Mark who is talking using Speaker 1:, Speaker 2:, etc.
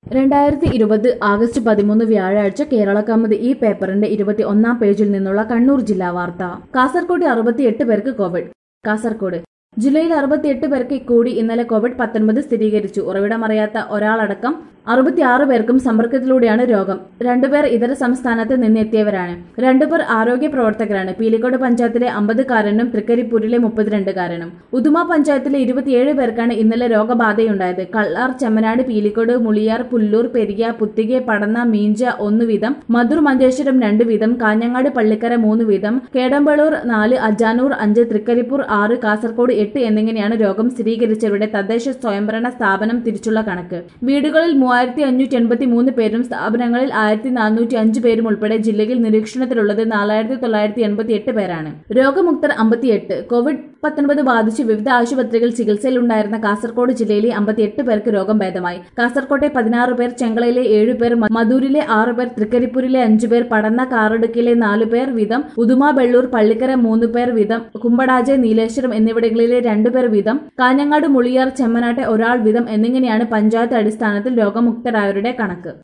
Speaker 1: രണ്ടായിരത്തി ഇരുപത് ആഗസ്റ്റ് പതിമൂന്ന് വ്യാഴാഴ്ച കേരള കൗമുദി ഈ പേപ്പറിന്റെ ഇരുപത്തി ഒന്നാം പേജിൽ നിന്നുള്ള കണ്ണൂർ ജില്ലാ വാർത്ത കാസർകോട് അറുപത്തിയെട്ട് പേർക്ക് കോവിഡ് കാസർകോട് ജില്ലയിൽ അറുപത്തിയെട്ട് പേർക്ക് കൂടി ഇന്നലെ കോവിഡ് പത്തൊൻപത് സ്ഥിരീകരിച്ചു ഉറവിടമറിയാത്ത ഒരാളടക്കം അറുപത്തിയാറ് പേർക്കും സമ്പർക്കത്തിലൂടെയാണ് രോഗം രണ്ടുപേർ ഇതര സംസ്ഥാനത്ത് നിന്നെത്തിയവരാണ് രണ്ടുപേർ ആരോഗ്യ പ്രവർത്തകരാണ് പീലിക്കോട് പഞ്ചായത്തിലെ അമ്പതുകാരനും തൃക്കരിപ്പൂരിലെ മുപ്പത്തിരണ്ടുകാരനും ഉദുമ പഞ്ചായത്തിലെ ഇരുപത്തിയേഴ് പേർക്കാണ് ഇന്നലെ രോഗബാധയുണ്ടായത് കള്ളാർ ചെമ്മനാട് പീലിക്കോട് മുളിയാർ പുല്ലൂർ പെരിയ പുത്തികെ പടന്ന മീഞ്ച ഒന്ന് വീതം മധുർ മഞ്ചേശ്വരം രണ്ട് വീതം കാഞ്ഞങ്ങാട് പള്ളിക്കര മൂന്ന് വീതം കേടമ്പളൂർ നാല് അജാനൂർ അഞ്ച് തൃക്കരിപ്പൂർ ആറ് കാസർഗോഡ് എട്ട് എന്നിങ്ങനെയാണ് രോഗം സ്ഥിരീകരിച്ചവരുടെ തദ്ദേശ സ്വയംഭരണ സ്ഥാപനം തിരിച്ചുള്ള കണക്ക് വീടുകളിൽ മൂവായിരത്തി അഞ്ഞൂറ്റി എൺപത്തി മൂന്ന് പേരും സ്ഥാപനങ്ങളിൽ ആയിരത്തി നാനൂറ്റി അഞ്ച് പേരും ഉൾപ്പെടെ ജില്ലയിൽ നിരീക്ഷണത്തിലുള്ളത് നാലായിരത്തി തൊള്ളായിരത്തി എൺപത്തി എട്ട് പേരാണ് രോഗമുക്തർ അമ്പത്തിയെട്ട് കോവിഡ് പത്തൊൻപത് ബാധിച്ച് വിവിധ ആശുപത്രികളിൽ ചികിത്സയിലുണ്ടായിരുന്ന കാസർഗോഡ് ജില്ലയിലെ അമ്പത്തിയെട്ട് പേർക്ക് രോഗം ഭേദമായി കാസർകോട്ടെ പതിനാറ് പേർ ചെങ്കളയിലെ ഏഴ് പേർ മധൂരിലെ ആറ് പേർ തൃക്കരിപ്പൂരിലെ അഞ്ചു പേർ പടന്ന കാറടുക്കിലെ നാലു പേർ വീതം ഉദുമ ബെള്ളൂർ പള്ളിക്കര മൂന്ന് പേർ വീതം കുമ്പടാജെ നീലേശ്വരം എന്നിവിടങ്ങളിലെ രണ്ടുപേർ വീതം കാഞ്ഞങ്ങാട് മുളിയാർ ചെമ്മനാട്ടെ ഒരാൾ വീതം എന്നിങ്ങനെയാണ് പഞ്ചായത്ത് അടിസ്ഥാനത്തിൽ രോഗമുക്തരായവരുടെ കണക്ക്